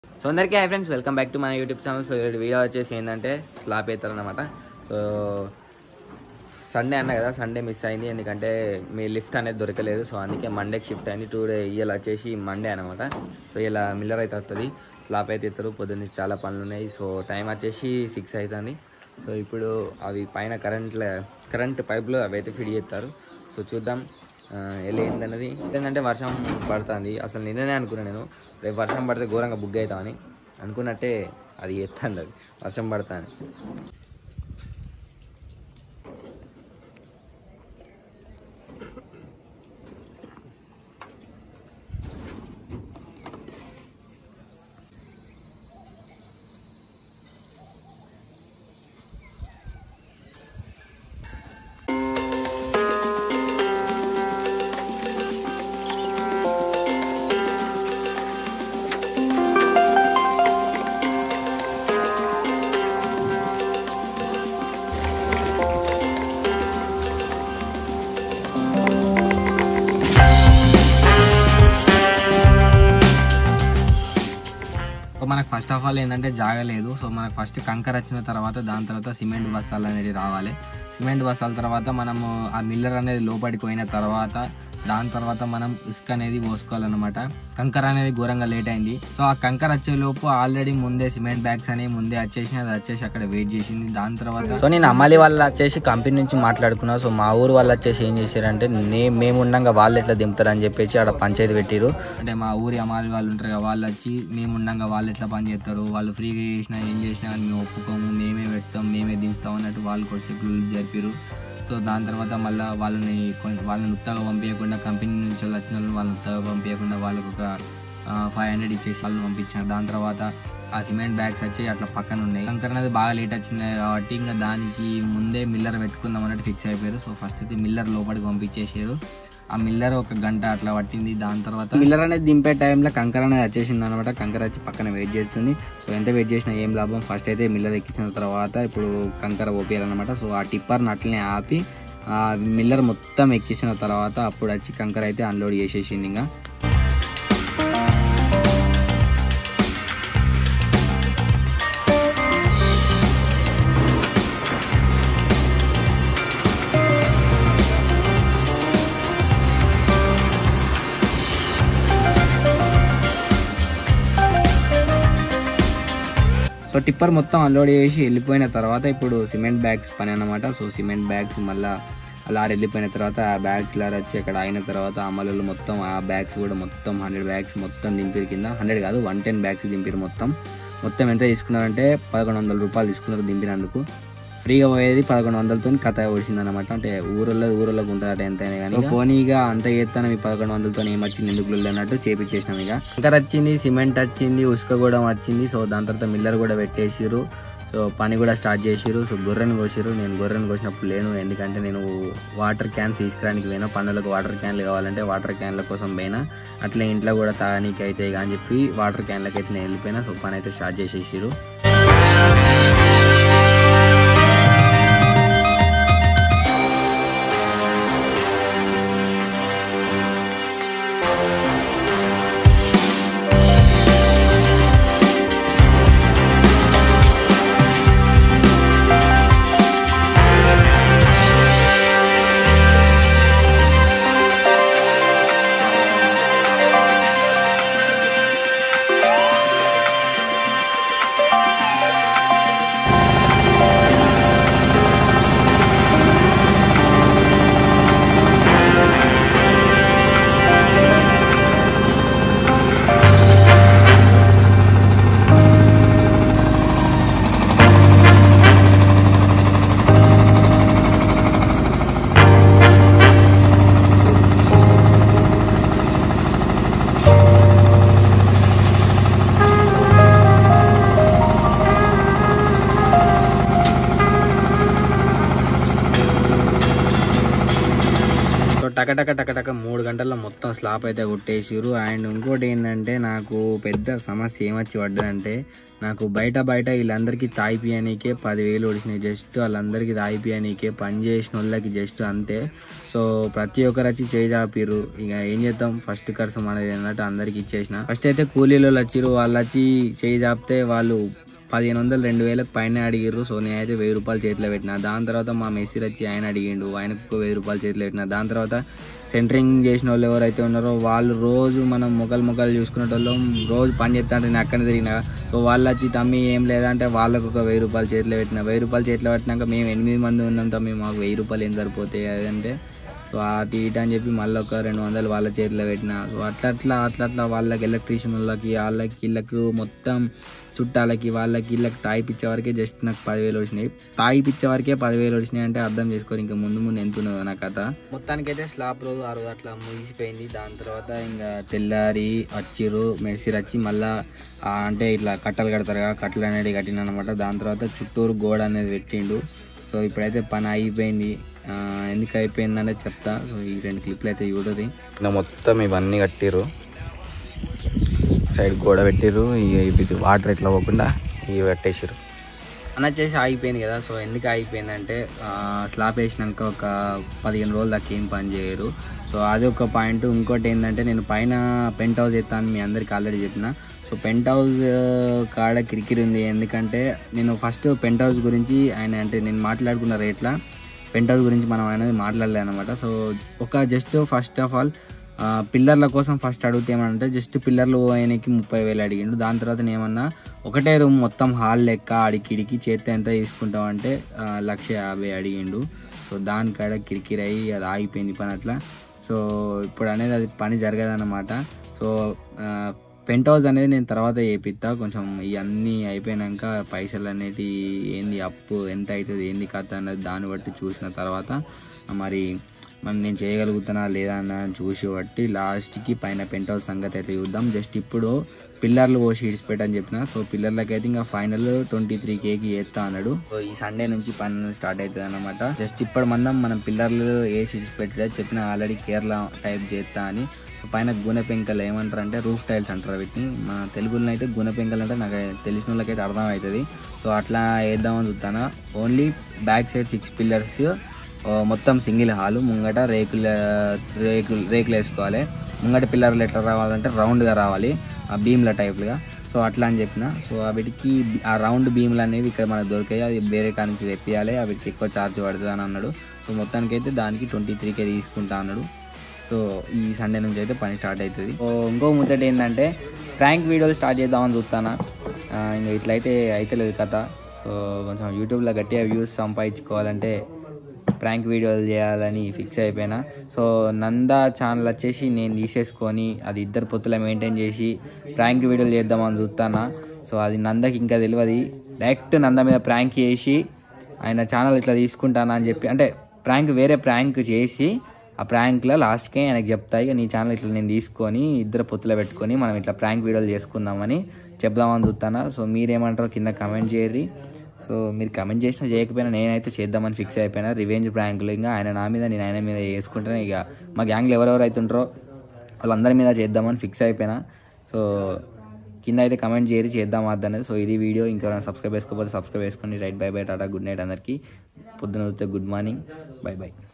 so అందరికీ hi friends welcome back to మన YouTube channel so ఈ వీడియో వచ్చేసి ఏంటంటే స్లాప్ అవుతారనమాట సో సండే అన్న కదా సండే మిస్ అయింది ఎందుకంటే మీ లిఫ్ట్ అనేది దొరకలేదు సో అందుకే మండేకి షిఫ్ట్ అయింది టూ డే ఇవాళ వచ్చేసి మండే అనమాట సో ఇలా మిల్లర్ అయితే వస్తుంది స్లాప్ అయితే ఇస్తారు పొద్దున్న నుంచి చాలా పనులు ఉన్నాయి సో టైం వచ్చేసి సిక్స్ అవుతుంది సో ఇప్పుడు అవి పైన కరెంట్ కరెంట్ పైపులు అవి అయితే ఫిట్ చేస్తారు సో చూద్దాం ఆ, ఎలా ఏందన్నది ఏంటంటే వర్షం పడుతుంది అసలు నిన్ననే అనుకున్నాను నేను రేపు వర్షం పడితే ఘోరంగా బుగ్ అవుతామని అనుకున్నట్టే అది ఎత్తండి అది వర్షం పడుతుంది సో మనకు ఫస్ట్ ఆఫ్ ఆల్ ఏంటంటే జాగలేదు సో మనకు ఫస్ట్ కంకర్ వచ్చిన తర్వాత దాని తర్వాత సిమెంట్ బస్తాలు అనేది రావాలి సిమెంట్ బస్తాల తర్వాత మనము ఆ మిల్లర్ అనేది లోపలికి పోయిన తర్వాత దాని తర్వాత మనం ఇసుక అనేది పోసుకోవాలన్నమాట కంకర అనేది ఘోరంగా లేట్ అయింది సో ఆ కంకర వచ్చే లోపు ఆల్రెడీ ముందే సిమెంట్ బ్యాగ్స్ అనేవి ముందే వచ్చేసి అది వచ్చేసి అక్కడ వెయిట్ చేసింది దాని తర్వాత సో నేను అమ్మాలి వాళ్ళు వచ్చేసి కంపెనీ నుంచి మాట్లాడుకున్నా సో మా ఊరు వాళ్ళు వచ్చేసి ఏం చేశారంటే నే మేము ఉండగా వాళ్ళు ఎట్లా దింపుతారని చెప్పేసి ఆడ పంచాయతీ పెట్టిరు అంటే మా ఊరి అమ్మాయి వాళ్ళు ఉంటారు కదా వాళ్ళు వచ్చి మేము ఉండగా వాళ్ళు ఎట్లా పని చేస్తారు వాళ్ళు ఫ్రీగా చేసినా ఏం చేసినా కానీ మేము ఒప్పుకోము మేమే పెడతాం మేమే దించుతాం అన్నట్టు వాళ్ళు కూడా క్లూజ్ జరిపారు సో దాని తర్వాత మళ్ళీ వాళ్ళని కొంచెం వాళ్ళని ఉత్తగా పంపించకుండా కంపెనీ నుంచి వాళ్ళు వచ్చిన వాళ్ళని వాళ్ళని ఉత్తగా పంపించకుండా వాళ్ళకి ఒక ఫైవ్ హండ్రెడ్ ఇచ్చేసి వాళ్ళని పంపించారు దాని తర్వాత ఆ సిమెంట్ బ్యాగ్స్ వచ్చి అట్లా పక్కన ఉన్నాయి కంకర్ అనేది బాగా లేట్ వచ్చింది కాబట్టి ఇంకా దానికి ముందే మిల్లర్ పెట్టుకుందాం అన్నట్టు ఫిక్స్ అయిపోయారు సో ఫస్ట్ అయితే మిల్లర్ లోపలికి పంపించేసారు ఆ మిల్లర్ ఒక గంట అట్లా పట్టింది దాని తర్వాత మిల్లర్ అనేది దింపే టైంలో కంకర అనేది వచ్చేసింది అనమాట కంకర వచ్చి పక్కన వెయిట్ చేస్తుంది సో ఎంత వెయిట్ చేసినా ఏం లాభం ఫస్ట్ అయితే మిల్లర్ ఎక్కించిన తర్వాత ఇప్పుడు కంకర ఓపియాలన్నమాట సో ఆ టిప్పర్ నట్లనే ఆపి ఆ మిల్లర్ మొత్తం ఎక్కించిన తర్వాత అప్పుడు వచ్చి కంకర అయితే అన్లోడ్ చేసేసింది ఇంకా సో టిప్పర్ మొత్తం అన్లోడ్ చేసి వెళ్ళిపోయిన తర్వాత ఇప్పుడు సిమెంట్ బ్యాగ్స్ పని అన్నమాట సో సిమెంట్ బ్యాగ్స్ మళ్ళా లారీ వెళ్ళిపోయిన తర్వాత ఆ బ్యాగ్స్ లారీ వచ్చి అక్కడ అయిన తర్వాత అమలు మొత్తం ఆ బ్యాగ్స్ కూడా మొత్తం హండ్రెడ్ బ్యాగ్స్ మొత్తం దింపిరు కింద హండ్రెడ్ కాదు వన్ టెన్ బ్యాగ్స్ దింపిరు మొత్తం మొత్తం ఎంత తీసుకున్నారంటే పదకొండు వందల రూపాయలు తీసుకున్నారు దింపినందుకు ఫ్రీగా పోయేది పదకొండు వందలతో కథ వచ్చింది అనమాట అంటే ఊరల్లో ఊరలోకి ఉంటుంది ఎంతైనా కానీ పోనీగా అంత చేస్తాను మీ పదకొండు వందలతో ఏమొచ్చింది ఎందుకు అన్నట్టు చేపించేసినాం ఇక ఇంకా వచ్చింది సిమెంట్ వచ్చింది ఉసుక కూడా వచ్చింది సో దాని తర్వాత మిల్లర్ కూడా పెట్టేసిరు సో పని కూడా స్టార్ట్ చేసిరు సో గొర్రెని కోసిరు నేను గొర్రెని కోసినప్పుడు లేను ఎందుకంటే నేను వాటర్ క్యాన్స్ తీసుకురానికి పోయినా పనులకు వాటర్ క్యాన్లు కావాలంటే వాటర్ క్యాన్ల కోసం పోయినా అట్లే ఇంట్లో కూడా తాగనీకి అయితే ఇక అని చెప్పి వాటర్ క్యాన్లకి అయితే నేను వెళ్ళిపోయినా సో పని అయితే స్టార్ట్ చేసేసిరు టకటక టకటక మూడు గంటల్లో మొత్తం స్లాప్ అయితే కొట్టేసిరు అండ్ ఇంకోటి ఏంటంటే నాకు పెద్ద సమస్య ఏమొచ్చి పడ్డదంటే నాకు బయట బయట వీళ్ళందరికీ తాయిపియనీకే పదివేలు ఒడిచినాయి జస్ట్ వాళ్ళందరికీ తాయిపియనీకే పని చేసిన వాళ్ళకి జస్ట్ అంతే సో ప్రతి ఒక్కరు వచ్చి చేయి చాపిరు ఇక ఏం చేద్దాం ఫస్ట్ ఖర్చు మనది అన్నట్టు అందరికి ఇచ్చేసిన ఫస్ట్ అయితే కూలీలు వచ్చిరు వాళ్ళు వచ్చి చేయి చాపితే వాళ్ళు పదిహేను వందలు రెండు వేలకు పైన అడిగిర్రు సో నేనైతే వెయ్యి రూపాయలు చేతిలో పెట్టిన దాని తర్వాత మా మెస్సీ వచ్చి ఆయన అడిగిండు ఆయనకు ఒక వెయ్యి రూపాయలు చేతిలో పెట్టిన దాని తర్వాత సెంటరింగ్ చేసిన వాళ్ళు ఎవరైతే ఉన్నారో వాళ్ళు రోజు మనం మొక్కలు మొక్కలు చూసుకునేటోళ్ళం రోజు పని చేస్తా అంటే నేను అక్కడ తిరిగిన సో వాళ్ళు వచ్చి తమ్మి ఏం లేదంటే వాళ్ళకు ఒక వెయ్యి రూపాయలు చేతిలో పెట్టిన వెయ్యి రూపాయలు చేతిలో పెట్టినాక మేము ఎనిమిది మంది ఉన్నాం తమ్మి మాకు వెయ్యి రూపాయలు ఏం సరిపోతాయి అదంటే సో అటు ఇటు అని చెప్పి మళ్ళీ ఒక రెండు వందలు వాళ్ళ చేతిలో పెట్టిన సో అట్లా అట్లా అట్లా అట్లా వాళ్ళకి ఎలక్ట్రీషియన్ వాళ్ళకి వాళ్ళకి వీళ్ళకి మొత్తం చుట్టాలకి వాళ్ళకి వీళ్ళకి తాయిపిచ్చే వరకే జస్ట్ నాకు పదివేలు వచ్చినాయి తాయిపిచ్చే వరకే పదివేలు వచ్చినాయి అంటే అర్థం చేసుకోరు ఇంకా ముందు ముందు ఎంత ఉన్నదో నా కథ మొత్తానికైతే స్లాబ్ రోజు ఆ రోజు అట్లా ముగిసిపోయింది దాని తర్వాత ఇంకా తెల్లారి వచ్చిర్రు మెస్సీర్ వచ్చి మళ్ళా ఆ అంటే ఇట్లా కట్టలు కడతారు కదా కట్టలు అనేది కట్టిన అనమాట దాని తర్వాత చుట్టూరు గోడ అనేది పెట్టిండు సో ఇప్పుడైతే పని అయిపోయింది ఆ, ఎందుకు అయిపోయింది అనేది చెప్తా సో ఈ రెండు క్లిప్లు అయితే చూడదు ఇంకా మొత్తం ఇవన్నీ కట్టిర్రు సైడ్ గోడ పెట్టిర్రు ఇవి వాటర్ ఎట్లా పోకుండా ఇవి కట్టేసిర్రు అని వచ్చేసి ఆగిపోయింది కదా సో ఎందుకు ఆగిపోయిందంటే స్లాబ్ వేసినాక ఒక పదిహేను రోజులు దాకా ఏం పని చేయరు సో అది ఒక పాయింట్ ఇంకోటి ఏంటంటే నేను పైన పెంట్ హౌస్ ఎత్తాను మీ అందరికి ఆల్రెడీ చెప్పిన సో పెంట్ హౌస్ కాడ కిరికిరి ఉంది ఎందుకంటే నేను ఫస్ట్ పెంట్ హౌస్ గురించి ఆయన అంటే నేను మాట్లాడుకున్న రేట్ల పెంట్ హౌస్ గురించి మనం అనేది మాట్లాడలే అనమాట సో ఒక జస్ట్ ఫస్ట్ ఆఫ్ ఆల్ ఆ, పిల్లర్ల కోసం ఫస్ట్ అడిగితే ఏమంటే జస్ట్ పిల్లర్లు ఆయనకి ముప్పై వేలు అడిగిండు దాని తర్వాత నేను ఏమన్నా ఒకటే రూమ్ మొత్తం హాల్ లెక్క అడికిడికి చేస్తే ఎంత తీసుకుంటాం అంటే ఆ, లక్ష యాభై అడిగిండు సో దానికాడ కిరికిరి అయ్యి అది ఆగిపోయింది పని అట్లా సో ఇప్పుడు అనేది అది పని జరగదన్నమాట సో పెంట్ హౌస్ అనేది నేను తర్వాత చేపిస్తా కొంచెం ఇవన్నీ అయిపోయినాక పైసలు అనేటి ఏంది అప్పు ఎంత అవుతుంది ఏంది కథ అన్నది దాన్ని బట్టి చూసిన తర్వాత మరి మరి నేను చేయగలుగుతానా లేదా అన్న చూసి బట్టి లాస్ట్కి పైన పెంట్ హౌస్ సంగతి అయితే చూద్దాం జస్ట్ ఇప్పుడు పిల్లర్లు పోసి ఇడిచిపెట్టని చెప్పిన సో పిల్లర్లకి అయితే ఇంకా ఫైనల్ ట్వంటీ త్రీ కేకి వేస్తా అన్నాడు సో ఈ సండే నుంచి పని స్టార్ట్ అవుతుంది అనమాట జస్ట్ ఇప్పుడు మందం మనం పిల్లర్లు వేసి ఇడిచిపెట్టడే చెప్పిన ఆల్రెడీ కేరళ టైప్ చేస్తా అని సో పైన గునె పెంకలు ఏమంటారు అంటే రూఫ్ టైల్స్ అంటారు వీటిని మన తెలుగులో అయితే గునె పెంకలు అంటే నాకు తెలిసిన వాళ్ళకైతే అర్థం అవుతుంది సో అట్లా వేద్దామని చూస్తాను only back side six pillars మొత్తం సింగిల్ హాలు ముంగట రేకుల రేకులు రేకులు వేసుకోవాలి ముంగట పిల్లర్లు ఎట్లా రావాలంటే రౌండ్గా రావాలి ఆ బీమ్ల టైప్లుగా సో అట్లా అని చెప్పిన సో వీటికి ఆ రౌండ్ బీమ్లు అనేవి ఇక్కడ మనకు దొరికాయి అది వేరే కాడ నుంచి తెప్పియాలి వీటికి ఎక్కువ ఛార్జ్ పడుతుంది అని అన్నాడు సో మొత్తానికి అయితే దానికి ట్వంటీ త్రీకే తీసుకుంటా అన్నాడు సో ఈ సండే నుంచి అయితే పని స్టార్ట్ అవుతుంది సో ఇంకో ముచ్చట ఏంటంటే ప్రాంక్ వీడియోలు స్టార్ట్ చేద్దామని చూస్తానా ఆ, ఇంకా ఇట్లయితే అవుతలేదు కథ సో కొంచెం యూట్యూబ్లో గట్టిగా వ్యూస్ సంపాదించుకోవాలంటే ప్రాంక్ వీడియోలు చేయాలని ఫిక్స్ అయిపోయినా సో నందా ఛానల్ వచ్చేసి నేను తీసేసుకొని అది ఇద్దరు పొత్తుల మెయింటైన్ చేసి ప్రాంక్ వీడియోలు చేద్దామని చూస్తానా సో అది నందకి ఇంకా తెలియదు డైరెక్ట్ నంద మీద ప్రాంక్ చేసి ఆయన ఛానల్ ఇట్లా తీసుకుంటానా అని చెప్పి అంటే ప్రాంక్ వేరే ప్రాంక్ చేసి ఆ ప్రాంక్లో లాస్ట్కి ఆయనకు చెప్తా ఇక నీ ఛానల్ ఇట్లా నేను తీసుకొని ఇద్దరు పొత్తులో పెట్టుకొని మనం ఇట్లా ప్రాంక్ వీడియోలు చేసుకుందామని చెప్దామని చూస్తానా సో మీరేమంటారో కింద కమెంట్ చేయరు సో మీరు కమెంట్ చేసినా చేయకపోయినా నేనైతే చేద్దామని ఫిక్స్ అయిపోయినా రివెంజ్ ప్రాంకులు ఇంకా ఆయన నా మీద నేను ఆయన మీద చేసుకుంటాను ఇక మా గ్యాంగ్లో ఎవరెవరు అవుతుంటారో వాళ్ళందరి మీద చేద్దామని ఫిక్స్ అయిపోయినా సో కింద అయితే కమెంట్ చేయరు చేద్దాం వద్దనేది సో ఇది వీడియో ఇంకా సబ్స్క్రైబ్ చేసుకోకపోతే సబ్స్క్రైబ్ చేసుకోండి రైట్ బై బై టాటా గుడ్ నైట్ అందరికీ పొద్దున గుడ్ మార్నింగ్ బై బై